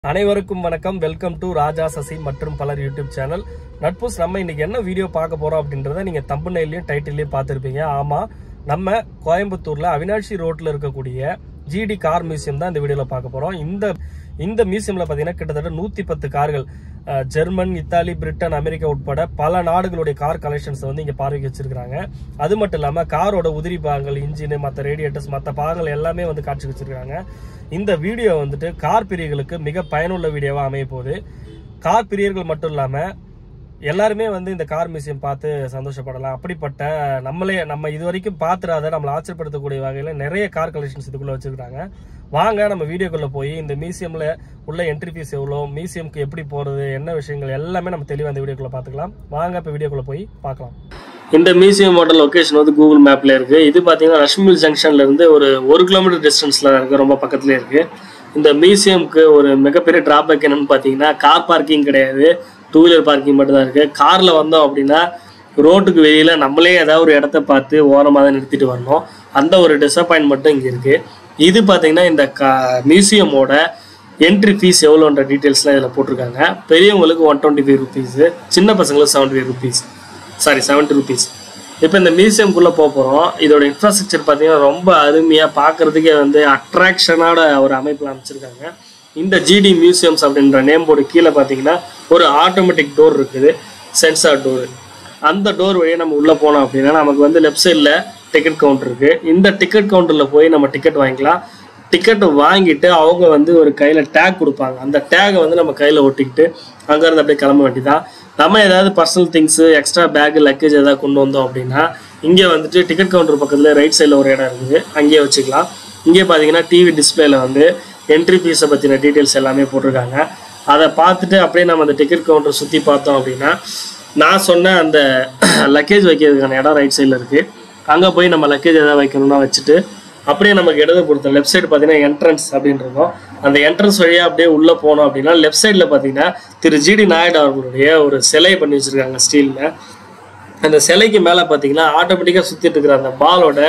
அனைவருக்கும் வணக்கம் welcome to ராஜா சசி மற்றும் பலர் யூடியூப் சேனல் நட்புஸ் நம்ம இன்னைக்கு என்ன வீடியோ பார்க்க போறோம் அப்படின்றத நீங்க தம்புனையிலையும் டைட்டிலையும் பார்த்துருப்பீங்க ஆமா நம்ம கோயம்புத்தூர்ல அவினாஷி ரோட்ல இருக்கக்கூடிய ஜிடி கார் மியூசியம் தான் இந்த வீடியோல பார்க்க போறோம் இந்த இந்த மியூசியம்ல பாத்தீங்கன்னா கிட்டத்தட்ட நூத்தி பத்து கார்கள் அஹ், ஜெர்மன் இத்தாலி பிரிட்டன் அமெரிக்கா உட்பட பல நாடுகளுடைய கார் கலெக்ஷன்ஸ் வந்து இங்க பார்வைக்கு வச்சிருக்காங்க அது மட்டும் இல்லாம காரோட உதிரி பாகங்கள் இன்ஜின் மற்ற ரேடியேட்டர்ஸ் மற்ற பாகங்கள் எல்லாமே வந்து காட்சி வச்சிருக்காங்க இந்த வீடியோ வந்துட்டு கார் பிரியர்களுக்கு மிக பயனுள்ள வீடியோவா அமைய போகுது கார் பிரியர்கள் மட்டும் இல்லாம எல்லாருமே வந்து இந்த கார் மியூசியம் பார்த்து சந்தோஷப்படலாம் அப்படிப்பட்ட நம்மளே நம்ம இது வரைக்கும் பார்த்துறாத நம்மளை ஆச்சரியப்படுத்தக்கூடிய வகையில் நிறைய கார் கலெக்ஷன்ஸ் இதுக்குள்ள வச்சிருக்காங்க வாங்க நம்ம வீடியோக்குள்ள போய் இந்த மியூசியம்ல உள்ள என்ட்ரி ஃபீஸ் எவ்வளோ மியூசியம்க்கு எப்படி போறது என்ன விஷயங்கள் எல்லாமே நம்ம தெளிவாக இந்த வீடியோக்குள்ள பார்த்துக்கலாம் வாங்க இப்போ வீடியோக்குள்ள போய் பார்க்கலாம் இந்த மியூசியமோட லொகேஷன் வந்து கூகுள் மேப்ல இருக்கு இது பாத்தீங்கன்னா ரஷ்மில் ஜங்ஷன்ல இருந்து ஒரு ஒரு கிலோமீட்டர் டிஸ்டன்ஸ்ல இருக்கு ரொம்ப பக்கத்துல இருக்கு இந்த மியூசியம்க்கு ஒரு மிகப்பெரிய டிராபேக் என்னன்னு பாத்தீங்கன்னா கார் பார்க்கிங் கிடையாது டூ வீலர் பார்க்கிங் மட்டும் தான் இருக்கு கார்ல வந்தோம் அப்படின்னா ரோட்டுக்கு வெளியில நம்மளே ஏதாவது ஒரு இடத்த பார்த்து ஓரமாக தான் நிறுத்திட்டு வரணும் அந்த ஒரு டிசப்பாயின்ட் மட்டும் இங்க இருக்கு இது பாத்தீங்கன்னா இந்த மியூசியமோட என்ட்ரி ஃபீஸ் எவ்வளோன்ற டீட்டெயில்ஸ்லாம் இதில் போட்டிருக்காங்க பெரியவங்களுக்கு ஒன் டுவெண்ட்டி ஃபைவ் ருபீஸ் சின்ன பசங்களுக்கு seventy five rupees sorry seventy rupees இப்போ இந்த மியூசியம்குள்ளே போக போகிறோம் இதோட இன்ஃப்ராஸ்ட்ரக்சர் பார்த்தீங்கன்னா ரொம்ப அருமையாக பார்க்குறதுக்கே வந்து அட்ராக்ஷனோட ஒரு அமைப்பில் அமைச்சிருக்காங்க இந்த ஜிடி மியூசியம்ஸ் அப்படின்ற நேம் போர்டு கீழே பார்த்தீங்கன்னா ஒரு ஆட்டோமேட்டிக் டோர் இருக்குது சென்சார் டோர் அந்த டோர் வழியாக நம்ம உள்ளே போனோம் அப்படின்னா நமக்கு வந்து லெஃப்ட் சைடில் டிக்கெட் கவுண்டர் இருக்குது இந்த டிக்கெட் கவுண்டரில் போய் நம்ம டிக்கெட் வாங்கிக்கலாம் டிக்கெட்டை வாங்கிட்டு அவங்க வந்து ஒரு கையில் டேக் கொடுப்பாங்க அந்த டேகை வந்து நம்ம கையில் ஒட்டிக்கிட்டு அங்கேருந்து அப்படியே கிளம்ப வேண்டியதான் நம்ம ஏதாவது personal things extra bag luggage ஏதாவது கொண்டு வந்தோம் அப்படின்னா இங்கே வந்துட்டு டிக்கெட் கவுண்டர் பக்கத்தில் ரைட் சைடில் ஒரு இடம் இருக்குது அங்கேயே வச்சுக்கலாம் இங்கே பார்த்தீங்கன்னா டிவி டிஸ்பிளேல வந்து என்ட்ரி ஃபீஸை பற்றின டீட்டெயில்ஸ் எல்லாமே போட்டிருக்காங்க அதை பார்த்துட்டு அப்படியே நம்ம அந்த டிக்கெட் கவுண்டர் சுற்றி பார்த்தோம் அப்படின்னா நான் சொன்ன அந்த லக்கேஜ் வைக்கிறதுக்கான இடம் ரைட் சைடில் இருக்குது அங்கே போய் நம்ம லக்கேஜ் எதாவது வைக்கணும்னா வச்சுட்டு அப்படியே நமக்கு இடது பொறுத்த லெஃப்ட் சைடு பார்த்தீங்கன்னா என்ட்ரன்ஸ் அப்படின்னு இருக்கும் அந்த என்ட்ரன்ஸ் வழியாக அப்படியே உள்ளே போனோம் அப்படின்னா லெஃப்ட் சைடில் பார்த்தீங்கன்னா திரு ஜிடி நாயுடு அவர்களுடைய ஒரு சிலை பண்ணி வச்சுருக்காங்க ஸ்டீலில் அந்த சிலைக்கு மேலே பார்த்தீங்கன்னா ஆட்டோமேட்டிக்காக சுற்றிட்டு இருக்கிற அந்த பாலோட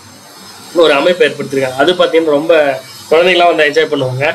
ஒரு அமைப்பு ஏற்படுத்திருக்காங்க அது பார்த்தீங்கன்னா ரொம்ப குழந்தைங்களாம் வந்து என்ஜாய் பண்ணுவாங்க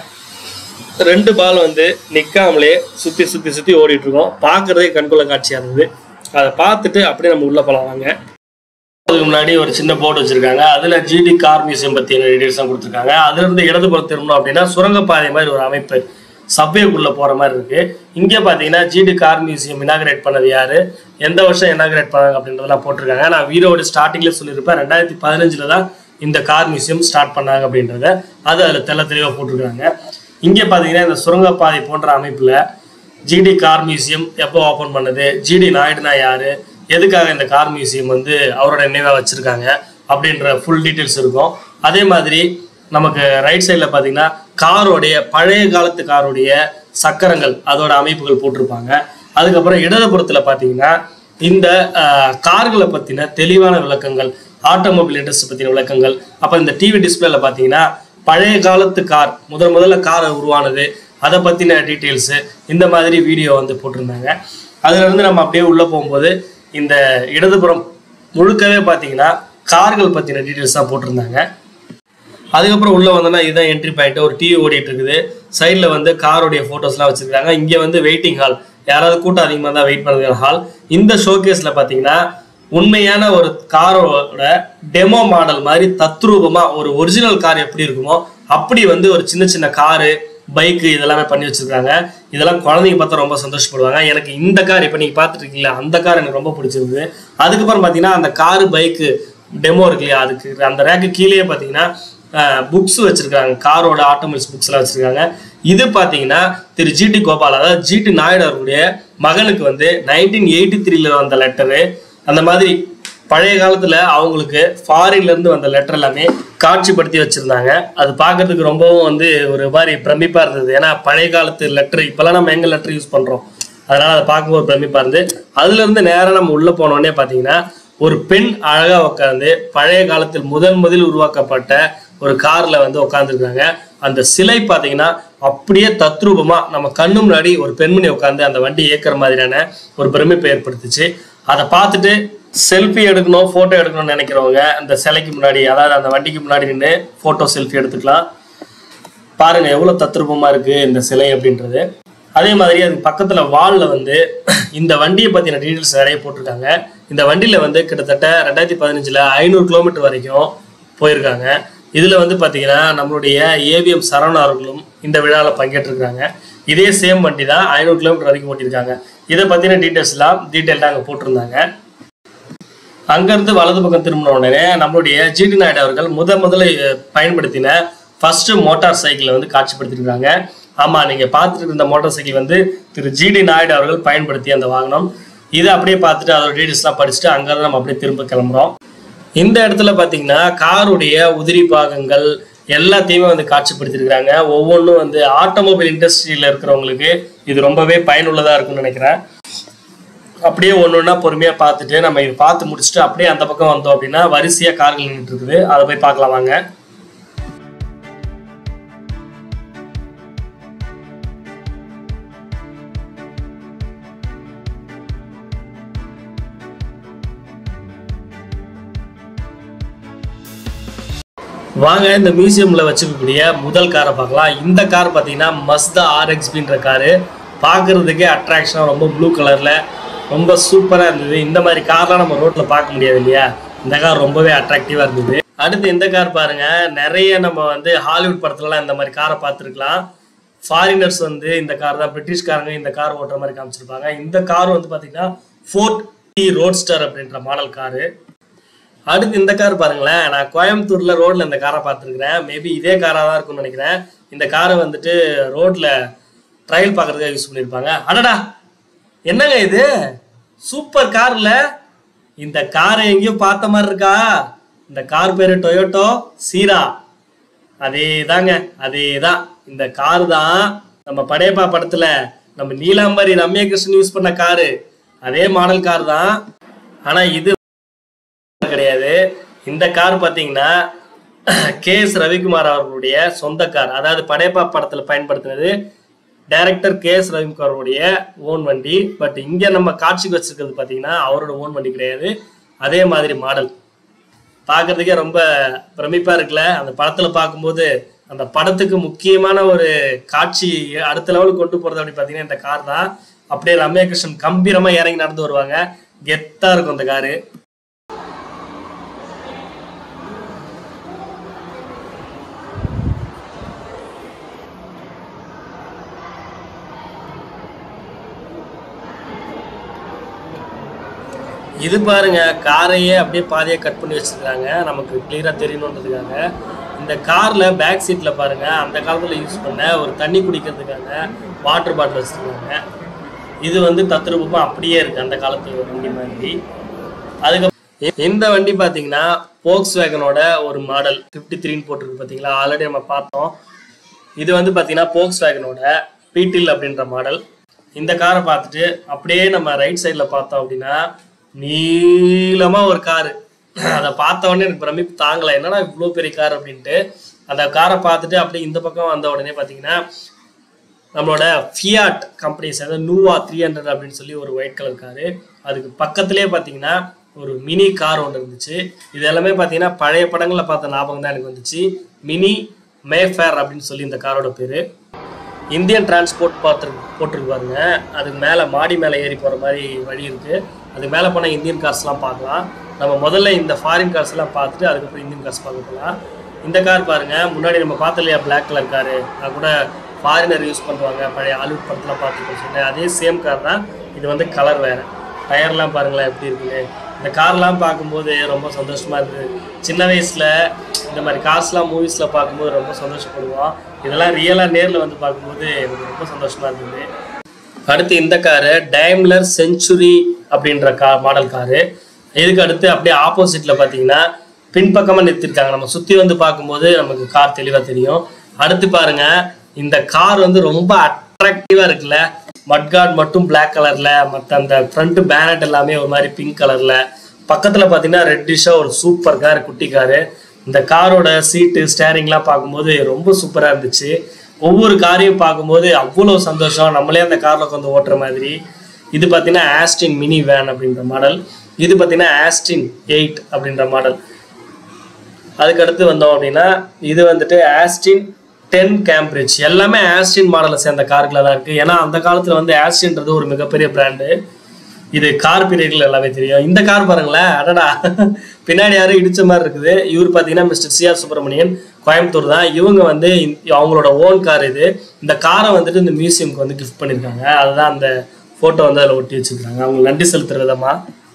ரெண்டு பால் வந்து நிற்காமலே சுற்றி சுற்றி சுற்றி ஓடிட்டு இருக்கோம் பார்க்குறதே கண்கொள்ள காட்சியாக இருந்தது அதை பார்த்துட்டு அப்படியே நம்ம உள்ளே போகலாம் வாங்க அதுக்கு முன்னாடி ஒரு சின்ன போர்டு வச்சிருக்காங்க அதுல ஜிடி கார் மியூசியம் பத்தின டீடைல்ஸ் கொடுத்துருக்காங்க அதுல இருந்து இடதுபுறம் திரும்பணும் அப்படின்னா சுரங்கப்பாதை மாதிரி ஒரு அமைப்பு சப்வேக்குள்ள போற மாதிரி இருக்கு இங்க பாத்தீங்கன்னா ஜிடி கார் மியூசியம் இனாகிரேட் பண்ணது யாரு எந்த வருஷம் இனாகிரேட் பண்ணாங்க அப்படின்றதெல்லாம் போட்டிருக்காங்க நான் வீடியோட ஸ்டார்டிங்ல சொல்லியிருப்பேன் ரெண்டாயிரத்தி பதினஞ்சுல தான் இந்த கார் மியூசியம் ஸ்டார்ட் பண்ணாங்க அப்படின்றத அது அதுல தெள்ள தெளிவா போட்டிருக்காங்க இங்க பாத்தீங்கன்னா இந்த சுரங்கப்பாதை போன்ற அமைப்புல ஜிடி கார் மியூசியம் எப்போ ஓப்பன் பண்ணது ஜிடி நாயுடுனா யாரு எதுக்காக இந்த கார் மியூசியம் வந்து அவரோட நினைவாக வச்சிருக்காங்க அப்படின்ற ஃபுல் டீட்டெயில்ஸ் இருக்கும் அதே மாதிரி நமக்கு ரைட் சைடில் பார்த்தீங்கன்னா காரோடைய பழைய காலத்து காரோடைய சக்கரங்கள் அதோட அமைப்புகள் போட்டிருப்பாங்க அதுக்கப்புறம் இடதுபுறத்தில் பார்த்தீங்கன்னா இந்த ஆஹ், கார்களை பற்றின தெளிவான விளக்கங்கள் ஆட்டோமொபைல் இண்டஸ்ட்ரி பற்றின விளக்கங்கள் அப்போ இந்த டிவி டிஸ்பிளேல பார்த்தீங்கன்னா பழைய காலத்து கார் முதல் முதல்ல கார் உருவானது அதை பற்றின டீட்டெயில்ஸு இந்த மாதிரி வீடியோ வந்து போட்டிருந்தாங்க அதுல இருந்து நம்ம அப்படியே உள்ளே போகும்போது இந்த இடதுபுறம் முழுக்கவே பார்த்தீங்கன்னா கார்கள் பற்றின டீட்டெயில்ஸ் தான் போட்டிருந்தாங்க அதுக்கப்புறம் உள்ள வந்தோம்னா இதுதான் என்ட்ரி பாயிண்ட் ஒரு டிவி ஓடிட்டு இருக்குது சைடில் வந்து காரோடைய ஃபோட்டோஸ்லாம் வச்சிருக்காங்க இங்கே வந்து வெயிட்டிங் ஹால் யாராவது கூட்டம் அதிகமாக தான் வெயிட் பண்ணுறதுக்கான ஹால் இந்த ஷோகேஸில் பார்த்தீங்கன்னா உண்மையான ஒரு காரோட டெமோ மாடல் மாதிரி தத்ரூபமா ஒரு ஒரிஜினல் கார் எப்படி இருக்குமோ அப்படி வந்து ஒரு சின்ன சின்ன காரு பைக்கு இதெல்லாமே பண்ணி வச்சிருக்காங்க இதெல்லாம் குழந்தைங்க பார்த்தா ரொம்ப சந்தோஷப்படுவாங்க எனக்கு இந்த கார் இப்போ நீங்கள் பார்த்துட்டு இருக்கீங்களா அந்த கார் எனக்கு ரொம்ப பிடிச்சிருந்தது அதுக்கப்புறம் பார்த்தீங்கன்னா அந்த காரு பைக்கு டெமோ இருக்கு இல்லையா அதுக்கு அந்த ரேக்கு கீழேயே பார்த்தீங்கன்னா புக்ஸ் வச்சிருக்காங்க காரோட ஆட்டோமொபைல்ஸ் புக்ஸ் எல்லாம் வச்சிருக்காங்க இது பார்த்தீங்கன்னா திரு ஜிடி கோபால் அதாவது ஜிடி நாயுடு அவருடைய மகனுக்கு வந்து நைன்டீன் எயிட்டி த்ரீல வந்த லெட்டரு அந்த மாதிரி பழைய காலத்துல அவங்களுக்கு ஃபாரின்ல இருந்து வந்த லெட்டர் எல்லாமே காட்சிப்படுத்தி வச்சிருந்தாங்க அது பார்க்கிறதுக்கு ரொம்பவும் வந்து ஒரு மாதிரி பிரமிப்பா இருந்தது ஏன்னா பழைய காலத்து லெட்டர் இப்பெல்லாம் நம்ம எங்க லெட்டர் யூஸ் பண்றோம் அதனால அதை பார்க்கும்போது பிரமிப்பா இருந்து அதுல இருந்து நேரா நம்ம உள்ள போனோடனே பாத்தீங்கன்னா ஒரு பெண் அழகா உட்காந்து பழைய காலத்தில் முதன் முதலில் உருவாக்கப்பட்ட ஒரு கார்ல வந்து உட்காந்துருக்காங்க அந்த சிலை பாத்தீங்கன்னா அப்படியே தத்ரூபமா நம்ம கண்ணு முன்னாடி ஒரு பெண்மணி உட்காந்து அந்த வண்டி இயக்குற மாதிரியான ஒரு பிரமிப்பை ஏற்படுத்துச்சு அதை பார்த்துட்டு செல்ஃபி எடுக்கணும் ஃபோட்டோ எடுக்கணும்னு நினைக்கிறவங்க அந்த சிலைக்கு முன்னாடி அதாவது அந்த வண்டிக்கு முன்னாடி நின்று ஃபோட்டோ செல்ஃபி எடுத்துக்கலாம் பாருங்க எவ்வளவு தத்ரூபமா இருக்கு இந்த சிலை அப்படின்றது அதே மாதிரி அதுக்கு பக்கத்துல வால்ல வந்து இந்த வண்டியை பத்தின டீடைல்ஸ் நிறைய போட்டிருக்காங்க இந்த வண்டியில வந்து கிட்டத்தட்ட ரெண்டாயிரத்தி பதினஞ்சுல ஐநூறு கிலோமீட்டர் வரைக்கும் போயிருக்காங்க இதுல வந்து பாத்தீங்கன்னா நம்மளுடைய ஏவிஎம் சரவணா அவர்களும் இந்த விழாவில் பங்கேற்றிருக்காங்க இதே சேம் வண்டி தான் ஐநூறு கிலோமீட்டர் வரைக்கும் ஓட்டியிருக்காங்க இதை பத்தின டீடைல்ஸ்லாம் டீட்டெயில்டாக அங்கே போட்டிருந்தாங்க அங்கிருந்து வலது பக்கம் திரும்பின உடனே நம்மளுடைய ஜிடி நாயுடு அவர்கள் முத முதல்ல அஹ், பயன்படுத்தின ஃபர்ஸ்ட் மோட்டார் சைக்கிளை வந்து காட்சிப்படுத்திருக்காங்க ஆமா நீங்க பார்த்துட்டு இருந்த மோட்டார் சைக்கிள் வந்து திரு ஜிடி நாயுடு அவர்கள் பயன்படுத்திய அந்த வாகனம் இதை அப்படியே பார்த்துட்டு அதோட டீடைல்ஸ்லாம் படிச்சுட்டு அங்கிருந்து நம்ம அப்படியே திரும்ப கிளம்புறோம் இந்த இடத்துல பார்த்தீங்கன்னா காருடைய உதிரி பாகங்கள் எல்லாத்தையுமே வந்து காட்சிப்படுத்திருக்கிறாங்க ஒவ்வொன்றும் வந்து ஆட்டோமொபைல் இண்டஸ்ட்ரியில் இருக்கிறவங்களுக்கு இது ரொம்பவே பயனுள்ளதாக இருக்கும்னு நினைக்கிறேன் அப்படியே ஒன்று ஒன்றா பொறுமையாக பார்த்துட்டு நம்ம இது பார்த்து முடிச்சுட்டு அப்படியே அந்த பக்கம் வந்தோம் அப்படின்னா வரிசையாக கார்கள் நின்றுட்டு இருக்குது அதை போய் பார்க்கலாம் வாங்க வாங்க இந்த மியூசியம்ல வச்சுக்கக்கூடிய முதல் காரை பார்க்கலாம் இந்த கார் பார்த்தீங்கன்னா மஸ்தா ஆர்எக்ஸ்பின்ற காரு பார்க்கறதுக்கே அட்ராக்ஷனாக ரொம்ப ப்ளூ கலர்ல ரொம்ப சூப்பராக இருந்தது இந்த மாதிரி கார்லாம் நம்ம ரோட்ல பார்க்க முடியாது இல்லையா இந்த கார் ரொம்பவே அட்ராக்டிவாக இருந்தது அடுத்து இந்த கார் பாருங்க நிறைய நம்ம வந்து ஹாலிவுட் படத்துலலாம் இந்த மாதிரி காரை பார்த்துருக்கலாம் ஃபாரினர்ஸ் வந்து இந்த கார் தான் பிரிட்டிஷ்காரங்க இந்த கார் ஓட்டுற மாதிரி காமிச்சிருப்பாங்க இந்த கார் வந்து பார்த்தீங்கன்னா ஃபோர்ட் டி ரோட்ஸ்டர் அப்படின்ற மாடல் காரு அடுத்து இந்த கார் பாருங்களேன் நான் கோயம்புத்தூர்ல ரோட்ல இந்த காரை பார்த்துருக்கிறேன் மேபி இதே காராக தான் இருக்கும்னு நினைக்கிறேன் இந்த காரை வந்துட்டு ரோட்ல ட்ரையல் பார்க்கறதுக்காக யூஸ் பண்ணியிருப்பாங்க அடடா என்னங்க இது சூப்பர் கார்ல இந்த காரை எங்கேயோ பார்த்த மாதிரி இருக்கா இந்த கார் பேரு டொயோட்டோ சீரா அதே தாங்க அதே தான் இந்த கார் தான் நம்ம படையப்பா படத்துல நம்ம நீலாம்பரி ரம்யா கிருஷ்ணன் யூஸ் பண்ண காரு அதே மாடல் கார் தான் ஆனா இது கிடையாது இந்த கார் பார்த்தீங்கன்னா கே எஸ் ரவிக்குமார் அவர்களுடைய சொந்த கார் அதாவது படையப்பா படத்துல பயன்படுத்தினது டைரக்டர் கே எஸ் ரவிக்குமாரோடைய ஓன் வண்டி பட் இங்க நம்ம காட்சிக்கு வச்சிருக்கிறது பார்த்தீங்கன்னா அவரோட ஓன் வண்டி கிடையாது அதே மாதிரி மாடல் பார்க்கறதுக்கே ரொம்ப பிரமிப்பா இருக்குல்ல அந்த படத்துல பார்க்கும்போது அந்த படத்துக்கு முக்கியமான ஒரு காட்சி அடுத்த லெவலுக்கு கொண்டு போறது அப்படி பார்த்தீங்கன்னா இந்த கார் தான் அப்படியே ரம்யா கிருஷ்ணன் கம்பீரமா இறங்கி நடந்து வருவாங்க கெத்தா இருக்கும் அந்த காரு இது பாருங்க காரையே அப்படியே பாதியா கட் பண்ணி வச்சிருக்காங்க நமக்கு கிளியரா தெரியணுன்றதுக்காக இந்த கார்ல பேக் சீட்ல பாருங்க அந்த காலத்துல யூஸ் பண்ண ஒரு தண்ணி குடிக்கிறதுக்கான வாட்டர் பாட்டில் வச்சிருக்காங்க இது வந்து தத்ரூபமா அப்படியே இருக்கு அந்த காலத்து வண்டி மாதிரி அதுக்கு இந்த வண்டி பாத்தீங்கன்னா போக்ஸ் வேகனோட ஒரு மாடல் ஃபிஃப்டி த்ரீன்னு போட்டிருக்கு பாத்தீங்களா ஆல்ரெடி நம்ம பார்த்தோம் இது வந்து பாத்தீங்கன்னா போக்ஸ் வேகனோட பீட்டில் அப்படின்ற மாடல் இந்த காரை பார்த்துட்டு அப்படியே நம்ம ரைட் சைடில் பார்த்தோம் அப்படின்னா நீளமா ஒரு காரு அதை பார்த்த உடனே எனக்கு பிரமிப்பு தாங்கலை என்னடா இவ்வளோ பெரிய கார் அப்படின்ட்டு அந்த காரை பார்த்துட்டு அப்படியே இந்த பக்கம் வந்த உடனே பார்த்தீங்கன்னா நம்மளோட ஃபியாட் கம்பெனிஸ் அதாவது நூவா த்ரீ ஹண்ட்ரட் அப்படின்னு சொல்லி ஒரு ஒயிட் கலர் காரு அதுக்கு பக்கத்துலேயே பார்த்தீங்கன்னா ஒரு மினி கார் ஒன்று இருந்துச்சு இது எல்லாமே பார்த்தீங்கன்னா பழைய படங்களில் பார்த்த ஞாபகம் தான் எனக்கு வந்துச்சு மினி மேஃபேர் அப்படின்னு சொல்லி இந்த காரோட பேர் இந்தியன் டிரான்ஸ்போர்ட் பார்த்து போட்டிருக்கு பாருங்க அதுக்கு மேலே மாடி மேலே ஏறி போகிற மாதிரி வழி இருக்குது அதுக்கு மேலே போனால் இந்தியன் கார்ஸ்லாம் பார்க்கலாம் நம்ம முதல்ல இந்த ஃபாரின் கார்ஸ்லாம் பார்த்துட்டு அதுக்கப்புறம் இந்தியன் கார்ஸ் பார்க்க போகலாம் இந்த கார் பாருங்க முன்னாடி நம்ம பார்த்தோம் இல்லையா பிளாக் கலர் காரு அது கூட ஃபாரினர் யூஸ் பண்ணுவாங்க பழைய ஹாலிவுட் படத்தில் பார்த்துருக்கோம் சொன்னேன் அதே சேம் கார் தான் இது வந்து கலர் வேறு டயர்லாம் பாருங்களேன் எப்படி இருக்குன்னு இந்த கார்லாம் பார்க்கும்போது ரொம்ப சந்தோஷமா இருந்தது சின்ன வயசுல இந்த மாதிரி கார்ஸ்லாம் மூவிஸில் பார்க்கும்போது ரொம்ப சந்தோஷப்படுவோம் இதெல்லாம் ரியலாக நேரில் வந்து பார்க்கும்போது எனக்கு ரொம்ப சந்தோஷமா இருந்தது அடுத்து இந்த காரு டைம்லர் செஞ்சுரி அப்படின்ற கா மாடல் காரு இதுக்கு அடுத்து அப்படியே ஆப்போசிட்ல பார்த்தீங்கன்னா பின்பக்கமாக நிறுத்திருக்காங்க நம்ம சுற்றி வந்து பார்க்கும்போது நமக்கு கார் தெளிவாக தெரியும் அடுத்து பாருங்க இந்த கார் வந்து ரொம்ப அட்ராக்டிவாக இருக்குல்ல மட்கார்ட் மட்டும் Black கலர்ல மற்ற அந்த ஃப்ரண்ட் பேனட் எல்லாமே ஒரு மாதிரி பிங்க் கலர்ல பக்கத்துல பார்த்தீங்கன்னா ரெட்டிஷாக ஒரு சூப்பர் கார் குட்டி காரு இந்த காரோட சீட்டு ஸ்டேரிங்லாம் பார்க்கும்போது ரொம்ப சூப்பராக இருந்துச்சு ஒவ்வொரு காரையும் பார்க்கும்போது அவ்வளோ சந்தோஷம் நம்மளே அந்த காரில் உட்காந்து ஓட்டுற மாதிரி இது பார்த்தீங்கன்னா ஆஸ்டின் மினி வேன் அப்படின்ற மாடல் இது பார்த்தீங்கன்னா ஆஸ்டின் எயிட் அப்படின்ற மாடல் அதுக்கடுத்து வந்தோம் அப்படின்னா இது வந்துட்டு ஆஸ்டின் டென் கேம்பிரிட்ஜ் எல்லாமே ஆஸ்டின் மாடலை சேர்ந்த காருக்குள்ள தான் இருக்கு ஏன்னா அந்த காலத்துல வந்து ஆஸ்டின்றது ஒரு மிகப்பெரிய பிராண்டு இது கார் பீரியட்ல எல்லாமே தெரியும் இந்த கார் பாருங்களேன் அடடா பின்னாடி யாரும் இடிச்ச மாதிரி இருக்குது இவர் பார்த்தீங்கன்னா மிஸ்டர் சிஆர் சுப்பிரமணியன் கோயம்புத்தூர் தான் இவங்க வந்து இந்த- அவங்களோட ஓன் கார் இது இந்த காரை வந்துட்டு இந்த மியூசியம்க்கு வந்து கிஃப்ட் பண்ணியிருக்காங்க அதுதான் அந்த ஃபோட்டோ வந்து அதில் ஒட்டி வச்சிருக்காங்க அவங்க நன்றி செலுத்துற விதமா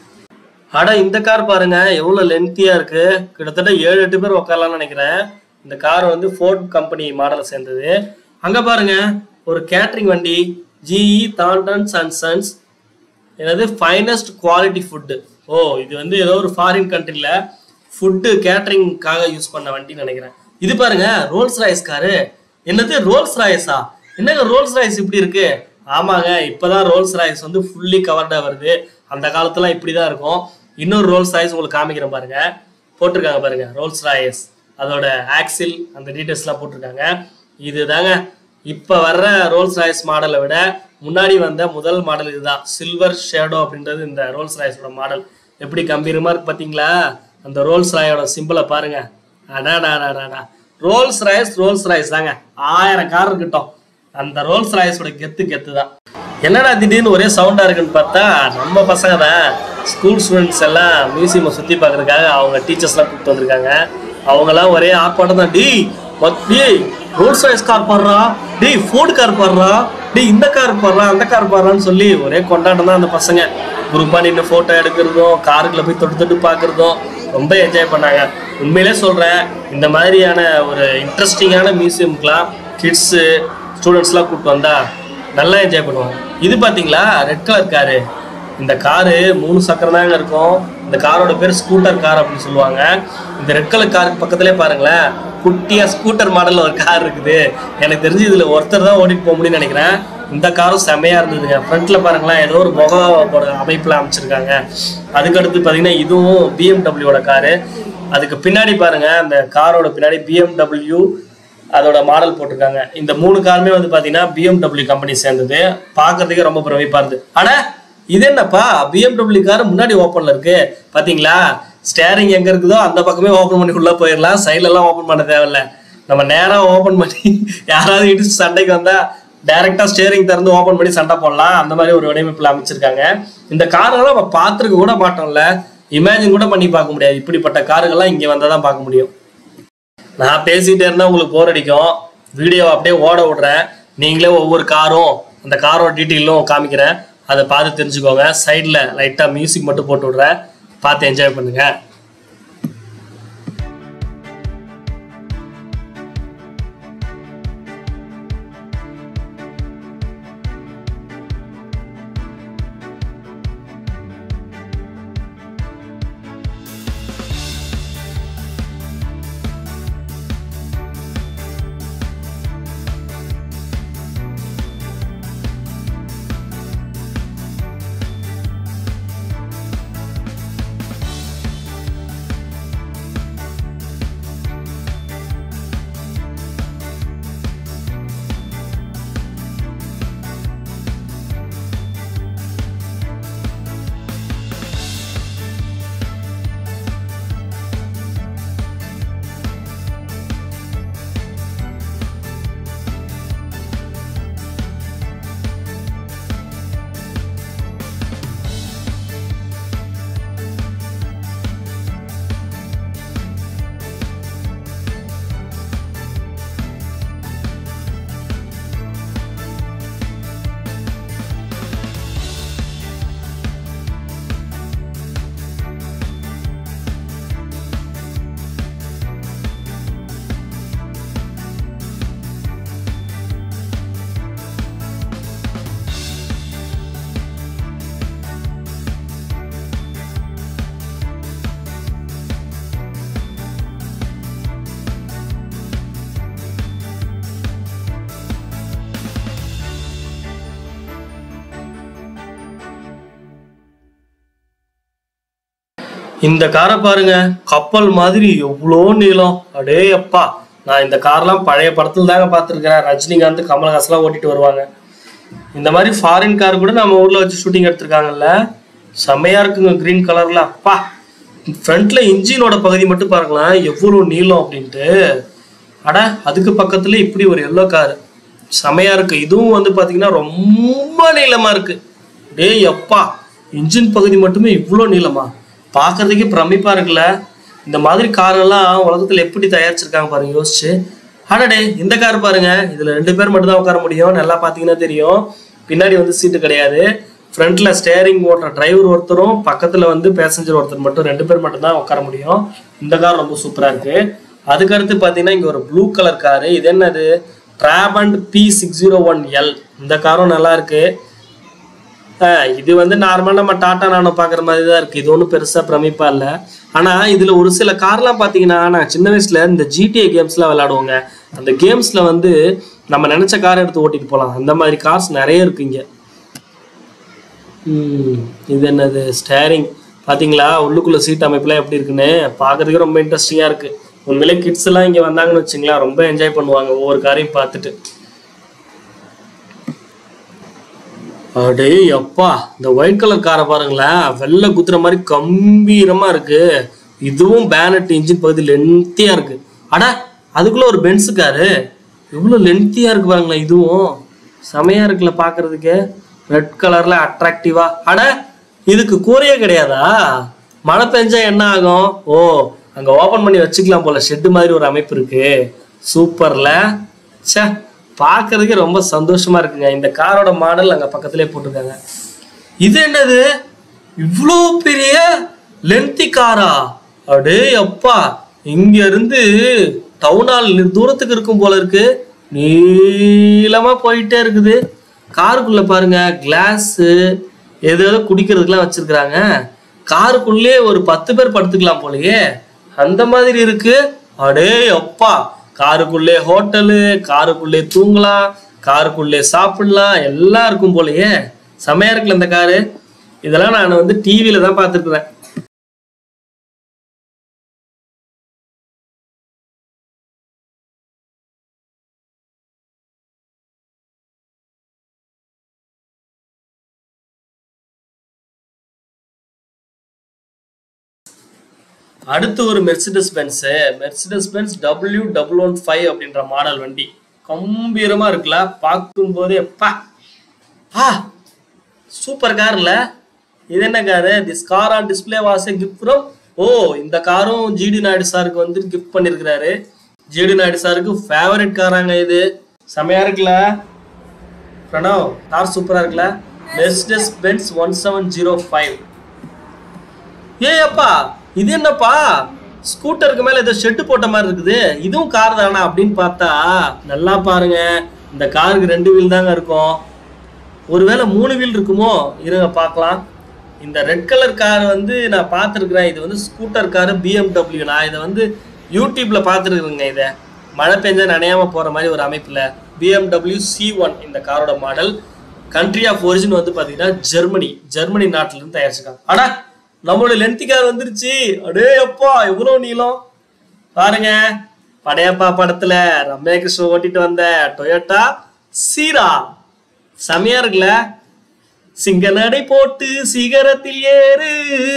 அட இந்த கார் பாருங்க எவ்வளவு லென்த்தியா இருக்கு கிட்டத்தட்ட ஏழு எட்டு பேர் உட்காரலாம்னு நினைக்கிறேன் இந்த கார் வந்து ஃபோர்ட் கம்பெனி மாடலை சேர்ந்தது அங்க பாருங்க ஒரு கேட்டரிங் வண்டி ஜிஇ தாண்டன்ஸ் அண்ட் சன்ஸ் என்னது ஃபைனஸ்ட் குவாலிட்டி ஃபுட்டு ஓ இது வந்து ஏதோ ஒரு ஃபாரின் கண்ட்ரில ஃபுட்டு கேட்டரிங்காக யூஸ் பண்ண வண்டின்னு நினைக்கிறேன் இது பாருங்க ரோல்ஸ் ராய்ஸ் காரு என்னது ரோல்ஸ் ராய்ஸா என்னங்க ரோல்ஸ் ராய்ஸ் இப்படி இருக்கு ஆமாங்க இப்பதான் ரோல்ஸ் ராய்ஸ் வந்து ஃபுல்லி கவர்டா வருது அந்த காலத்துல இப்படிதான் இருக்கும் இன்னொரு ரோல்ஸ் ராய்ஸ் உங்களுக்கு காமிக்கிறேன் பாருங்க போட்டிருக்காங்க பாருங்க ரோல்ஸ் ராய்ஸ் அதோட ஆக்சில் அந்த டீட்டெயில்ஸ்லாம் போட்டிருக்காங்க இதுதாங்க இப்போ வர்ற ரோல்ஸ் ராய்ஸ் மாடலை விட முன்னாடி வந்த முதல் மாடல் இதுதான் சில்வர் ஷேடோ அப்படின்றது இந்த ரோல்ஸ் ராய்ஸோட மாடல் எப்படி கம்பீரமா இருக்கு பார்த்தீங்களா அந்த ரோல்ஸ் ராயோட சிம்பிளை பாருங்க அடாடாடாடாடா ரோல்ஸ் ராய்ஸ் ரோல்ஸ் ராய்ஸ் தாங்க ஆயிரம் கார் இருக்கட்டும் அந்த ரோல்ஸ் ராய்ஸோட கெத்து கெத்து தான் என்னடா திடீர்னு ஒரே சவுண்டா இருக்குன்னு பார்த்தா நம்ம பசங்க தான் ஸ்கூல் ஸ்டூடெண்ட்ஸ் எல்லாம் மியூசியமை சுத்தி பார்க்கறதுக்காக அவங்க டீச்சர்ஸ்லாம் கூப்பிட்டு வந்திருக்காங்க அவங்கெல்லாம் ஒரே ஆர்ப்பாட்டம் தான் டேய் மத்- டேய் ரோல்ஸ் ராய்ஸ் கார் பாடுறா டேய் ஃபோர்டு கார் பாடுறா டேய் இந்த கார் பாடுறா அந்த கார் பாடுறான்னு சொல்லி ஒரே கொண்டாட்டம் தான் அந்த பசங்க குரூப்பா நின்று ஃபோட்டோ எடுக்கிறதும் காருக்குள்ள போய் தொட்டு தொட்டு பார்க்கறதும் ரொம்ப என்ஜாய் பண்ணாங்க உண்மையிலே சொல்றேன் இந்த மாதிரியான ஒரு இன்ட்ரெஸ்டிங்கான மியூசியம்க்குலாம் கிட்ஸு ஸ்டூடெண்ட்ஸ்லாம் கூப்பிட்டு வந்தா நல்லா என்ஜாய் பண்ணுவாங்க இது பாத்தீங்களா ரெட் கலர் காரு இந்த காரு மூணு சக்கரம் தாங்க இருக்கும் இந்த காரோட பேர் ஸ்கூட்டர் கார் அப்படின்னு சொல்லுவாங்க இந்த ரெட் கலர் காருக்கு பக்கத்துலேயே பாருங்களேன் குட்டியா ஸ்கூட்டர் மாடல்ல ஒரு கார் இருக்குது எனக்கு தெரிஞ்சு இதுல ஒருத்தர் தான் ஓட்டிட்டு போக முடியும்னு நினைக்கிறேன் இந்த காரும் செமையா இருந்ததுங்க ஃப்ரண்ட்ல பாருங்களேன் ஏதோ ஒரு முகத்தோட அமைப்புல அமைச்சிருக்காங்க அதுக்கடுத்து பாத்தீங்கன்னா இதுவும் பிஎம்டபிள்யூட காரு அதுக்கு பின்னாடி பாருங்க அந்த காரோட பின்னாடி பிஎம்டபிள்யூ அதோட மாடல் போட்டிருக்காங்க இந்த மூணு காருமே வந்து பாத்தீங்கன்னா பிஎம்டபிள்யூ கம்பெனி சேர்ந்தது பார்க்கிறதுக்கே ரொம்ப பிரமிப்பா இருந்து ஆனா இது என்னப்பா பிஎம்டபிள்யூ கார் முன்னாடி ஓப்பன்ல இருக்கு பாத்தீங்களா ஸ்டேரிங் எங்க இருக்குதோ அந்த பக்கமே ஓப்பன் பண்ணி உள்ள போயிடலாம் சைடுல எல்லாம் ஓப்பன் பண்ண தேவையில்ல நம்ம நேரா ஓப்பன் பண்ணி யாராவது இடிச்சு சண்டைக்கு வந்தா டைரக்டா ஸ்டேரிங் திறந்து ஓப்பன் பண்ணி சண்டை போடலாம் அந்த மாதிரி ஒரு வடிவமைப்புல அமைச்சிருக்காங்க இந்த காரெல்லாம் நம்ம பார்த்துருக்க கூட மாட்டோம்ல இமேஜின் கூட பண்ணி பார்க்க முடியாது இப்படிப்பட்ட காருகள்லாம் இங்க வந்தா தான் பார்க்க முடியும் நான் பேசிட்டே இருந்தா உங்களுக்கு போர் அடிக்கும் வீடியோ அப்படியே ஓட விடுறேன் நீங்களே ஒவ்வொரு காரும் அந்த காரோட டீட்டெயிலும் காமிக்கிறேன் அதை பார்த்து தெரிஞ்சுக்கோங்க சைடில் லைட்டாக மியூசிக் மட்டும் போட்டு விடுறேன் பார்த்து என்ஜாய் பண்ணுங்க இந்த காரை பாருங்க கப்பல் மாதிரி எவ்வளோ நீளம் அடே அப்பா நான் இந்த கார்லாம் பழைய படத்துல தாங்க பார்த்துருக்கிறேன் ரஜினிகாந்த் கமல்ஹாஸ்லாம் ஓட்டிட்டு வருவாங்க இந்த மாதிரி ஃபாரின் கார் கூட நம்ம ஊர்ல வச்சு ஷூட்டிங் எடுத்திருக்காங்கல்ல செம்மையா இருக்குங்க கிரீன் கலர்ல அப்பா ஃப்ரண்ட்ல இன்ஜினோட பகுதி மட்டும் பாருங்களேன் எவ்வளோ நீளம் அப்படின்ட்டு அட அதுக்கு பக்கத்துல இப்படி ஒரு எல்லோ கார் செமையா இருக்கு இதுவும் வந்து பாத்தீங்கன்னா ரொம்ப நீளமா இருக்கு டேய் அப்பா இன்ஜின் பகுதி மட்டுமே இவ்வளோ நீளமா பார்க்கறதுக்கே பிரமிப்பா இருக்குல்ல இந்த மாதிரி கார் எல்லாம் உலகத்துல எப்படி தயாரிச்சிருக்காங்க பாருங்க யோசிச்சு அடடே இந்த கார் பாருங்க இதுல ரெண்டு பேர் மட்டும் தான் உட்கார முடியும் நல்லா பாத்தீங்கன்னா தெரியும் பின்னாடி வந்து சீட்டு கிடையாது ஃப்ரண்ட்ல ஸ்டேரிங் ஓட்டுற டிரைவர் ஒருத்தரும் பக்கத்துல வந்து பேசஞ்சர் ஒருத்தர் மட்டும் ரெண்டு பேர் மட்டும் தான் உட்கார முடியும் இந்த கார் ரொம்ப சூப்பரா இருக்கு அதுக்கடுத்து பாத்தீங்கன்னா இங்க ஒரு ப்ளூ கலர் காரு இது என்னது Trabant P six zero one L இந்த காரும் நல்லா இருக்கு ஆஹ் இது வந்து நார்மலாக நம்ம டாட்டா நானோ பார்க்குற மாதிரி தான் இருக்குது இது ஒன்றும் பெருசாக பிரமிப்பா இல்லை ஆனால் இதில் ஒரு சில கார்லாம் பார்த்தீங்கன்னா நான் சின்ன வயசில் இந்த ஜிடிஏ கேம்ஸ்லாம் விளையாடுவோங்க அந்த கேம்ஸில் வந்து நம்ம நினச்ச கார் எடுத்து ஓட்டிட்டு போகலாம் அந்த மாதிரி கார்ஸ் நிறைய இருக்கு இங்கே ம், இது என்னது ஸ்டேரிங் பாத்தீங்களா உள்ளுக்குள்ள சீட் அமைப்புலாம் எப்படி இருக்குன்னு பார்க்கறதுக்கு ரொம்ப இன்ட்ரெஸ்டிங்காக இருக்கு உண்மையிலே கிட்ஸ் எல்லாம் இங்கே வந்தாங்கன்னு வச்சுங்களேன் ரொம்ப என்ஜாய் பண்ணுவாங்க ஒவ்வொரு காரையும் பார்த்துட்டு அடே அப்பா இந்த ஒயிட் கலர் காரை பாருங்களேன் வெள்ளை குத்துற மாதிரி கம்பீரமா இருக்கு இதுவும் பேனட் இன்ஜின் பகுதி லென்த்தியா இருக்கு அட அதுக்குள்ள ஒரு பென்ஸ் காரு எவ்வளவு லென்த்தியா இருக்கு பாருங்களேன் இதுவும் செமையா இருக்குல்ல பாக்குறதுக்கு ரெட் கலர்ல அட்ராக்டிவா அட இதுக்கு கூரையே கிடையாதா மழை பெஞ்சா என்ன ஆகும் ஓ அங்க ஓபன் பண்ணி வச்சுக்கலாம் போல ஷெட் மாதிரி ஒரு அமைப்பு இருக்கு சூப்பர்ல ச்சே பார்க்கறதுக்கே ரொம்ப சந்தோஷமா இருக்குங்க இந்த காரோட மாடல் அங்க பக்கத்துலயே போட்டிருக்காங்க இது என்னது இவ்வளோ பெரிய லென்த்தி காரா அடே அப்பா இங்க இருந்து டவுன் ஹால் தூரத்துக்கு இருக்கும் போல இருக்கு நீளமா போயிட்டே இருக்குது காருக்குள்ள பாருங்க கிளாஸ் ஏதோ ஏதோ குடிக்கிறதுக்கெல்லாம் வச்சிருக்கிறாங்க காருக்குள்ளே ஒரு பத்து பேர் படுத்துக்கலாம் போலயே அந்த மாதிரி இருக்கு அடே அப்பா காருக்குள்ளே ஹோட்டலு காருக்குள்ளே தூங்கலாம் காருக்குள்ளே சாப்பிடலாம் எல்லாம் இருக்கும் போலயே செமையா இருக்குல்ல இந்த காரு இதெல்லாம் நான் வந்து டிவியில தான் பார்த்துருக்குறேன் அடுத்து ஒரு Mercedes Benz Mercedes Benz W double one five அப்படின்ற மாடல் வண்டி கம்பீரமா இருக்குல்ல பார்க்கும் போதே எப்பா ஆ சூப்பர் கார்ல இது என்ன car this car on display was gift from ஓ இந்த காரும் ஜிடி நாயுடு சாருக்கு வந்து கிஃப்ட் பண்ணிருக்கிறாரு ஜிடி நாயுடு சாருக்கு ஃபேவரட் காராங்க இது செமையா இருக்குல்ல பிரணவ் கார் சூப்பரா இருக்குல்ல Mercedes Benz one seven zero five ஏய் அப்பா இது என்னப்பா ஸ்கூட்டருக்கு மேல ஏதோ ஷெட்டு போட்ட மாதிரி இருக்குது இதுவும் கார் தானா அப்படின்னு பார்த்தா நல்லா பாருங்க இந்த காருக்கு ரெண்டு வீல் தாங்க இருக்கும் ஒருவேளை மூணு வீல் இருக்குமோ இருங்க பார்க்கலாம் இந்த ரெட் கலர் கார் வந்து நான் பார்த்துருக்குறேன் இது வந்து ஸ்கூட்டர் காரு பிஎம்டபிள்யூ நான் இதை வந்து யூடியூப்ல பார்த்துருக்குறேங்க இதை மழை பெஞ்சா நனையாம போற மாதிரி ஒரு அமைப்புல பிஎம்டபிள்யூ சி ஒன் இந்த காரோட மாடல் கண்ட்ரி ஆஃப் ஒரிஜின் வந்து பாத்தீங்கன்னா ஜெர்மனி ஜெர்மனி நாட்டுல இருந்து தயாரிச்சிருக்காங்க அடா நம்மளோட லென்த்தி கார் வந்துருச்சு அடே அப்பா எவ்வளவு நீளம் பாருங்க படையப்பா படத்துல ரம்யா கிருஷ்ணன் ஓட்டிட்டு வந்த டொயோட்டா சீரா செமையா இருக்குல்ல சிங்க நடை போட்டு சிகரத்தில் ஏறு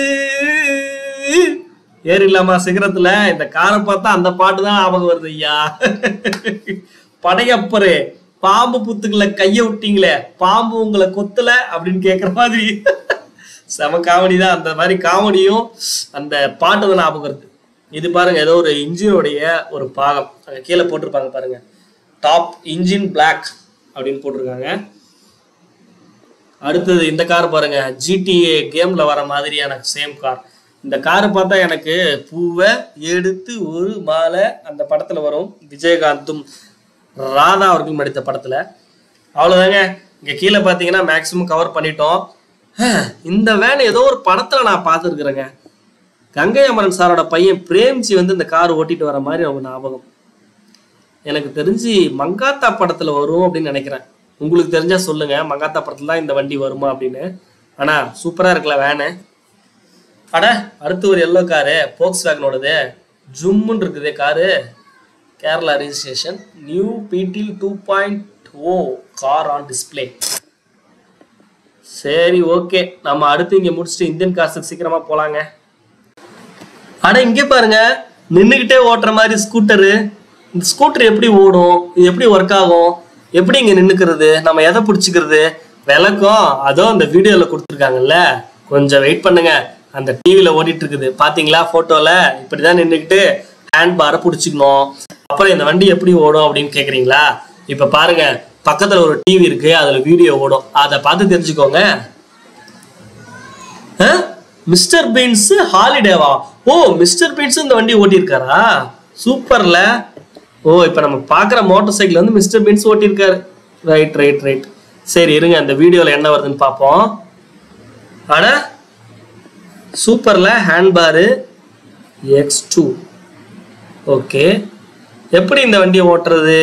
ஏறு இல்லாமா சிகரத்துல இந்த காரை பார்த்தா அந்த பாட்டு தான் ஞாபகம் வருது ஐயா படையப்பரு பாம்பு புத்துக்களை கைய விட்டீங்களே பாம்பு உங்களை கொத்தல அப்படின்னு கேக்குற மாதிரி செம காமெடி தான் அந்த மாதிரி காமெடியும் அந்த பாட்டு தான் ஞாபகம் வருது இது பாருங்க ஏதோ ஒரு இன்ஜினுடைய ஒரு பாகம் அங்க கீழே போட்டிருப்பாங்க பாருங்க டாப் இன்ஜின் பிளாக் அப்படின்னு போட்டிருக்காங்க அடுத்தது இந்த கார் பாருங்க ஜிடிஏ கேம்ல வர மாதிரியான சேம் கார் இந்த கார் பார்த்தா எனக்கு பூவை எடுத்து ஒரு மாலை அந்த படத்துல வரும் விஜயகாந்தும் ராதா அவர்களும் நடித்த படத்துல அவ்வளவுதாங்க இங்க கீழே பாத்தீங்கன்னா மேக்சிமம் கவர் பண்ணிட்டோம் ஹம், இந்த வேன் ஏதோ ஒரு படத்துல நான் பார்த்துருக்குறேங்க கங்கை அமரன் சாரோட பையன் பிரேம்ஜி வந்து இந்த கார் ஓட்டிட்டு வர மாதிரி அவங்க ஞாபகம் எனக்கு தெரிஞ்சு மங்காத்தா படத்துல வரும் அப்படின்னு நினைக்கிறேன் உங்களுக்கு தெரிஞ்சா சொல்லுங்க மங்காத்தா படத்துல தான் இந்த வண்டி வருமா அப்படின்னு ஆனா சூப்பரா இருக்குல்ல வேனு அட அடுத்து ஒரு எல்லோ காரு போக்ஸ் வேகனோடது ஜும்முன்னு இருக்குதே car Kerala registration new Beetle two point oh car on display சரி ஓகே நம்ம அடுத்து இங்க முடிச்சுட்டு இந்தியன் காசுக்கு சீக்கிரமா போலாங்க அட இங்கே பாருங்க நின்னுகிட்டே ஓட்டுற மாதிரி ஸ்கூட்டரு இந்த ஸ்கூட்டர் எப்படி ஓடும் இது எப்படி ஒர்க் ஆகும் எப்படி இங்க நின்னுக்கிறது நம்ம எதை பிடிச்சிக்கிறது விளக்கம் அதோ அந்த வீடியோல கொடுத்துருக்காங்கல்ல கொஞ்சம் வெயிட் பண்ணுங்க அந்த டிவில ஓடிட்டு இருக்குது பாத்தீங்களா போட்டோல இப்படிதான் நின்றுக்கிட்டு ஹேண்ட் பாரை பிடிச்சிக்கணும் அப்புறம் இந்த வண்டி எப்படி ஓடும் அப்படின்னு கேக்குறீங்களா இப்ப பாருங்க பக்கத்துல ஒரு டிவி இருக்கு அதுல வீடியோ ஓடும் அதை பார்த்து தெரிஞ்சுக்கோங்க மிஸ்டர் பீன்ஸ் ஹாலிடேவா ஓ மிஸ்டர் பீன்ஸ் இந்த வண்டி ஓட்டியிருக்காரா சூப்பர்ல ஓ இப்போ நம்ம பார்க்குற மோட்டார் சைக்கிள் வந்து மிஸ்டர் பீன்ஸ் ஓட்டியிருக்காரு ரைட் ரைட் ரைட் சரி இருங்க அந்த வீடியோவில் என்ன வருதுன்னு பார்ப்போம் ஆனா சூப்பர்ல ஹேண்ட்பாரு எக்ஸ் டூ ஓகே எப்படி இந்த வண்டியை ஓட்டுறது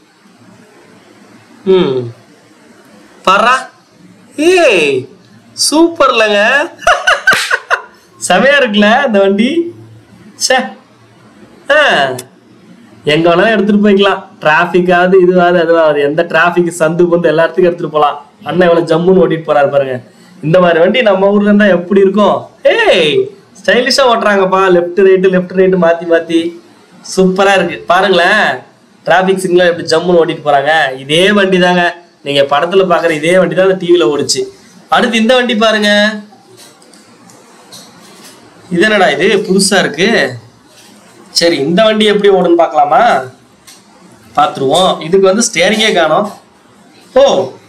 ம் பாரா ஏய் சூப்பர்லங்க செமையா இருக்குல்ல இந்த வண்டி சே ஆ எங்க வேணாலும் எடுத்துட்டு போய்க்கலாம் டிராபிக்காவது இதுவாது அதுவாது எந்த டிராபிக் சந்து வந்து எல்லா இடத்துக்கும் எடுத்துட்டு போலாம் அண்ணன் எவ்வளவு ஜம்முன்னு ஓட்டிட்டு போறாரு பாருங்க இந்த மாதிரி வண்டி நம்ம ஊர்ல இருந்தா எப்படி இருக்கும் ஏய் ஸ்டைலிஷா ஓட்டுறாங்கப்பா லெஃப்ட் ரைட்டு லெஃப்ட் ரைட்டு மாத்தி மாத்தி சூப்பரா இருக்கு பாருங்களேன் டிராபிக் சிக்னல் எப்படி ஜம்முன்னு ஓட்டிட்டு போறாங்க இதே வண்டி தாங்க நீங்க படத்துல பாக்குற இதே வண்டி தான் அந்த டிவில ஓடுச்சு அடுத்து இந்த வண்டி பாருங்க இது என்னடா இது புதுசா இருக்கு சரி இந்த வண்டி எப்படி ஓடுன்னு பார்க்கலாமா பார்த்துருவோம் இதுக்கு வந்து ஸ்டேரிங்கே காணோம் ஓ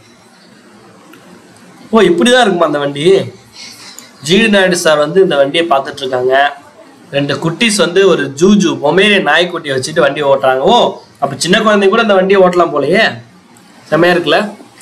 ஓ இப்படிதான் இருக்குமா அந்த வண்டி ஜிடி நாயுடு சார் வந்து இந்த வண்டியை பார்த்துட்டு இருக்காங்க ரெண்டு குட்டீஸ் வந்து ஒரு ஜூஜு பொமேரிய நாய்க்குட்டியை வச்சுட்டு வண்டி ஓட்டுறாங்க ஓ அப்ப சின்ன குழந்தைங்க கூட இந்த வண்டியை ஓட்டலாம் போலயே செம்மையா இருக்குல்ல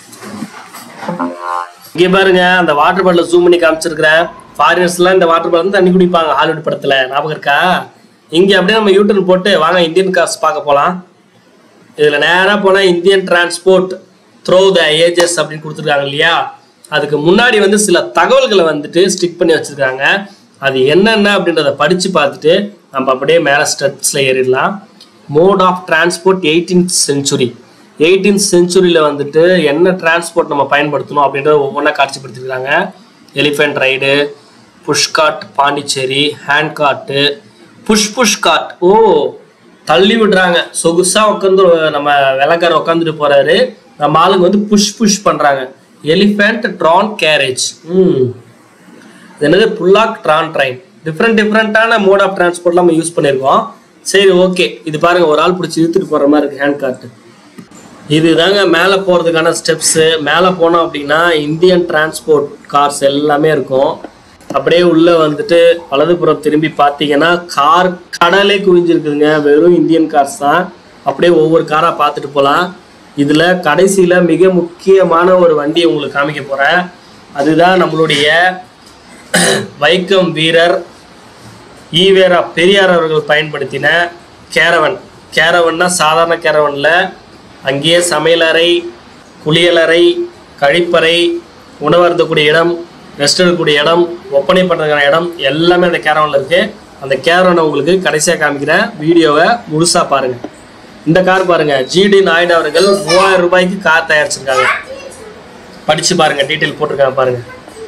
இங்க பாருங்க அந்த வாட்டர் பாட்டில ஜூம் பண்ணி காமிச்சிருக்கிறேன் ஃபாரினர்ஸ் எல்லாம் இந்த வாட்டர் பாட்டில் தண்ணி குடிப்பாங்க ஹாலிவுட் படத்துல ஞாபகம் இருக்கா இங்க அப்படியே நம்ம யூட்டர்ன் போட்டு வாங்க இந்தியன் கார்ஸ் பார்க்க போலாம் இதுல நேரா போனா Indian transport through the ages அப்படின்னு கொடுத்துருக்காங்க இல்லையா அதுக்கு முன்னாடி வந்து சில தகவல்களை வந்துட்டு ஸ்டிக் பண்ணி வச்சிருக்காங்க அது என்னென்ன அப்படின்றத படிச்சு பார்த்துட்டு நம்ம அப்படியே மேலே ஸ்டெப்ஸ்ல ஏறிடலாம் mode of transport eighteenth century eighteenth செஞ்சுரியில் வந்துட்டு என்ன டிரான்ஸ்போர்ட் நம்ம பயன்படுத்தணும் அப்படின்றத ஒவ்வொன்றா காட்சிப்படுத்திருக்காங்க elephant ride pushcart Pondicherry hand cart push push cart oh தள்ளி விடுறாங்க சொகுசா உட்காந்து நம்ம வெள்ளக்கார உட்காந்துட்டு போறாரு நம்ம ஆளுங்க வந்து புஷ் புஷ் பண்றாங்க எலிஃபென்ட் ட்ரான் கேரேஜ் ம் இது என்னது புல்லாக் ட்ரான் ட்ரெயின் டிஃப்ரெண்ட் டிஃப்ரெண்ட்டான மோட் ஆஃப் டிரான்ஸ்போர்ட் நம்ம யூஸ் பண்ணியிருக்கோம் சரி ஓகே இது பாருங்க ஒரு ஆள் பிடிச்சி இழுத்துட்டு போற மாதிரி இருக்கு ஹேண்ட் கார்ட் இதுதாங்க மேலே போகிறதுக்கான ஸ்டெப்ஸு மேலே போனோம் அப்படின்னா இந்தியன் டிரான்ஸ்போர்ட் கார்ஸ் எல்லாமே இருக்கும் அப்படியே உள்ள வந்துட்டு வலதுபுறம் திரும்பி பார்த்தீங்கன்னா கார் கடலே குவிஞ்சிருக்குதுங்க வெறும் இந்தியன் கார்ஸ் தான் அப்படியே ஒவ்வொரு காராக பார்த்துட்டு போகலாம் இதில் கடைசியில் மிக முக்கியமான ஒரு வண்டியை உங்களுக்கு காமிக்க போகிறேன் அதுதான் நம்மளுடைய வைக்கம் வீரர் ஈவேரா பெரியார் அவர்கள் பயன்படுத்தின கேரவன் கேரவன்னா சாதாரண கேரவன்ல அங்கேயே சமையலறை குளியலறை கழிப்பறை உணவருந்தக்கூடிய இடம் ரெஸ்ட் எடுக்கக்கூடிய இடம் ஒப்பனை பண்ணுறதுக்கான இடம் எல்லாமே அந்த கேரவனில் இருக்கு அந்த கேரவனை உங்களுக்கு கடைசியாக காமிக்கிறேன் வீடியோவை முழுசா பாருங்க இந்த கார் பாருங்க ஜிடி நாயுடு அவர்கள் மூவாயிரம் ரூபாய்க்கு கார் தயாரிச்சிருக்காங்க படிச்சு பாருங்க டீட்டெயில் போட்டிருக்காங்க பாருங்க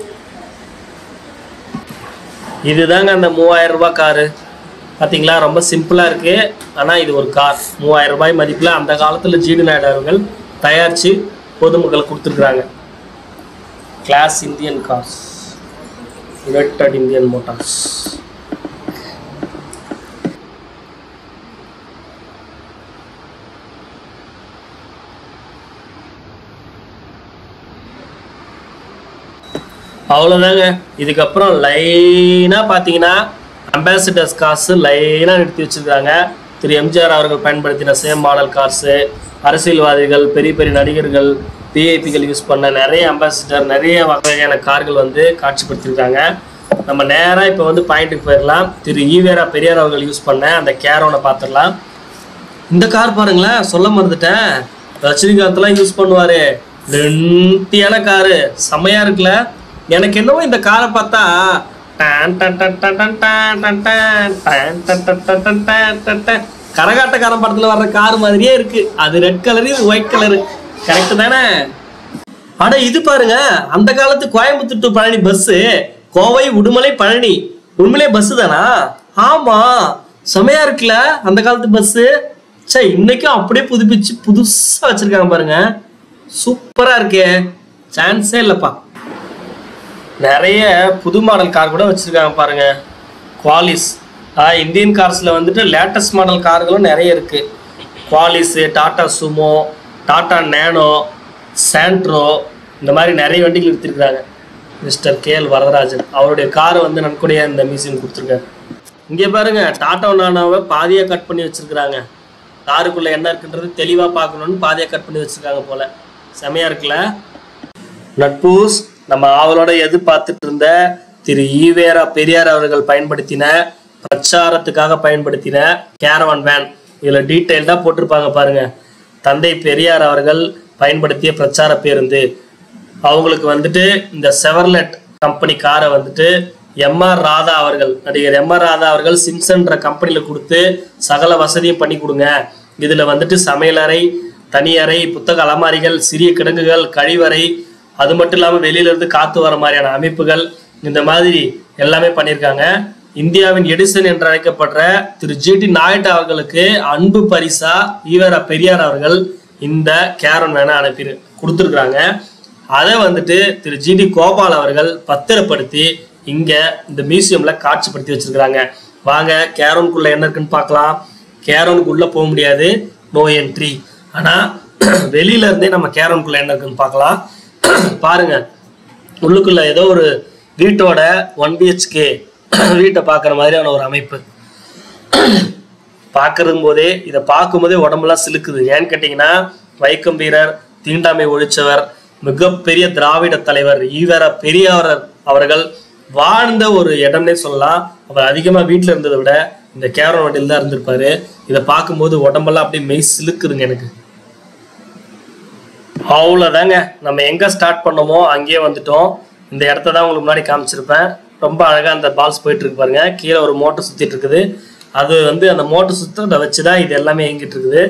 இதுதாங்க அந்த மூவாயிரம் ரூபாய் காரு பார்த்தீங்களா ரொம்ப சிம்பிளாக இருக்கு ஆனால் இது ஒரு கார் மூவாயிரம் ரூபாய் மதிப்பில் அந்த காலத்தில் ஜிடி நாயுடு அவர்கள் தயாரித்து பொதுமக்களுக்கு கொடுத்துருக்குறாங்க class Indian cars United Indian Motors அவ்வளோதாங்க இதுக்கப்புறம் லைனாக பார்த்தீங்கன்னா அம்பாசிடர்ஸ் காசு லைனாக நிறுத்தி வச்சிருக்காங்க திரு எம்ஜிஆர் அவர்கள் பயன்படுத்தின சேம் மாடல் கார்ஸு அரசியல்வாதிகள் பெரிய பெரிய நடிகர்கள் பிஐபிகள் யூஸ் பண்ண நிறைய அம்பாசிடர் நிறைய வகையான கார்கள் வந்து காட்சிப்படுத்தியிருக்காங்க நம்ம நேராக இப்போ வந்து பாயிண்ட்டுக்கு போயிடலாம் திரு ஈவேரா பெரியார் அவர்கள் யூஸ் பண்ண அந்த கேரோனை பார்த்துடலாம் இந்த கார் பாருங்களேன் சொல்ல மறந்துட்டேன் ரஜினிகாந்த்லாம் யூஸ் பண்ணுவாரு லென்த்தியான காரு செம்மையா இருக்குல்ல எனக்கு என்னவோ இந்த காரை பார்த்தா டான் டான் டான் டான் டான் டான் டான் டான் டான் டான் டான் டான் டான் டான் டான் டான். கரகாட்டக்காரன் படத்துல வர்ற கார் மாதிரியே இருக்கு அது ரெட் கலரு இது ஒயிட் கலரு கரெக்ட் தானே அட இது பாருங்க அந்த காலத்து கோயம்புத்தூர் to பழனி பஸ் கோவை உடுமலை பழனி உண்மையிலே பஸ் தானா ஆமா செமையா இருக்குல்ல அந்த காலத்து பஸ் சே இன்னைக்கும் அப்படியே புதுப்பிச்சு புதுசா வச்சிருக்காங்க பாருங்க சூப்பரா இருக்கே சான்ஸே இல்லப்பா நிறைய புது மாடல் கார் கூட வச்சிருக்காங்க பாருங்க குவாலிஸ் இந்தியன் கார்ஸ்ல வந்துட்டு லேட்டஸ்ட் மாடல் கார்களும் நிறைய இருக்கு Qualis Tata Sumo Tata Nano Santro இந்த மாதிரி நிறைய வண்டிகள் எடுத்திருக்கிறாங்க மிஸ்டர் கே எல் வரதராஜன் அவருடைய காரை வந்து நன்கொடையா இந்த மியூசியம் கொடுத்துருக்காரு இங்கே பாருங்க டாடா நானாவை பாதியாக கட் பண்ணி வச்சிருக்கிறாங்க காருக்குள்ள என்ன இருக்குன்றது தெளிவாக பார்க்கணும்னு பாதியாக கட் பண்ணி வச்சிருக்காங்க போல செமையா இருக்குல்ல நட்பூஸ் நம்ம ஆவலோட எதிர்பார்த்துட்டு இருந்த திரு ஈவேரா பெரியார் அவர்கள் பயன்படுத்தின பிரச்சாரத்துக்காக பயன்படுத்தின கேரவன் வேன் இதுல டீட்டெயில்டா போட்டிருப்பாங்க பாருங்க தந்தை பெரியார் அவர்கள் பயன்படுத்திய பிரச்சார பேருந்து அவங்களுக்கு வந்துட்டு இந்த செவர்லெட் கம்பெனி காரை வந்துட்டு எம்ஆர் ராதா அவர்கள் நடிகர் எம்ஆர் ராதா அவர்கள் சிம்சன்ற கம்பெனில கொடுத்து சகல வசதியும் பண்ணி கொடுங்க இதுல வந்துட்டு சமையலறை தனியறை புத்தக அலமாரிகள் சிறிய கிடங்குகள் கழிவறை அது மட்டும் இல்லாம வெளியில இருந்து காத்து வர மாதிரியான அமைப்புகள் இந்த மாதிரி எல்லாமே பண்ணியிருக்காங்க இந்தியாவின் எடிசன் என்று அழைக்கப்படுற திரு ஜி டி நாயுடு அவர்களுக்கு அன்பு பரிசா ஈவரா பெரியார் அவர்கள் இந்த கேரன் வேணா அனுப்பி கொடுத்துருக்குறாங்க அதை வந்துட்டு திரு ஜி டி கோபால் அவர்கள் பத்திரப்படுத்தி இங்க இந்த மியூசியம்ல காட்சிப்படுத்தி வச்சிருக்கிறாங்க வாங்க கேரோனுக்குள்ள என்ன இருக்குன்னு பார்க்கலாம் கேரோனுக்குள்ள போக முடியாது நோ என்ட்ரி ஆனா வெளியில இருந்தே நம்ம கேரோனுக்குள்ள என்ன இருக்குன்னு பார்க்கலாம் பாருங்க உள்ளுக்குள்ள ஏதோ ஒரு வீட்டோட ஒன் பிஹெச்கே வீட்டை பார்க்குற மாதிரியான ஒரு அமைப்பு பார்க்கறது போதே இதை பார்க்கும்போதே உடம்பெல்லாம் சிலுக்குது ஏன்னு கேட்டிங்கன்னா வைக்கம் வீரர் தீண்டாமை ஒழிச்சவர் மிகப்பெரிய திராவிட தலைவர் ஈவர பெரியார் அவர்கள் வாழ்ந்த ஒரு இடம்னே சொல்லலாம் அவர் அதிகமாக வீட்டில் இருந்ததை விட இந்த கேரன் வண்டியில் தான் இருந்திருப்பாரு இதை பார்க்கும்போது உடம்பெல்லாம் அப்படியே மெய் சிலுக்குதுங்க எனக்கு அவ்வளோதாங்க நம்ம எங்கே ஸ்டார்ட் பண்ணோமோ அங்கேயே வந்துட்டோம் இந்த இடத்த தான் உங்களுக்கு முன்னாடி காமிச்சிருப்பேன் ரொம்ப அழகாக அந்த பால்ஸ் போயிட்டு இருக்கு பாருங்க கீழே ஒரு மோட்டர் சுற்றிட்டு இருக்குது அது வந்து அந்த மோட்டர் சுத்தத்தை வச்சு தான் இது எல்லாமே இயங்கிட்டு இருக்குது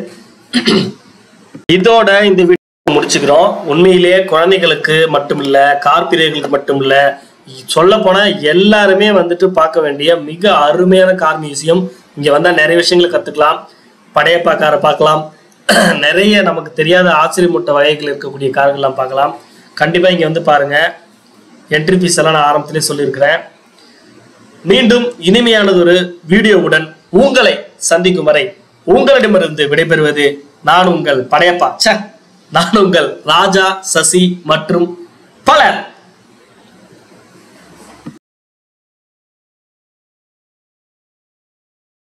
இதோட இந்த வீடியோ முடிச்சுக்கிறோம் உண்மையிலேயே குழந்தைகளுக்கு மட்டும் இல்ல கார்பிரியர்களுக்கு மட்டும் இல்ல சொல்ல போனா எல்லாருமே வந்துட்டு பார்க்க வேண்டிய மிக அருமையான கார் மியூசியம் இங்க வந்தா நிறைய விஷயங்களை கத்துக்கலாம் படையப்பா காரை பார்க்கலாம் நிறைய நமக்கு தெரியாத ஆச்சரியமூட்ட வகைகள் இருக்கக்கூடிய கார்கள்லாம் பார்க்கலாம் கண்டிப்பா இங்க வந்து பாருங்க என்ட்ரி ஃபீஸ் எல்லாம் நான் ஆரம்பத்திலே சொல்லியிருக்கிறேன் மீண்டும் இனிமையானதொரு வீடியோவுடன் உங்களை சந்திக்கும் வரை உங்களிடமிருந்து விடைபெறுவது நான் உங்கள் படையப்பா ச்சே நான் உங்கள் ராஜா சசி மற்றும் பலர்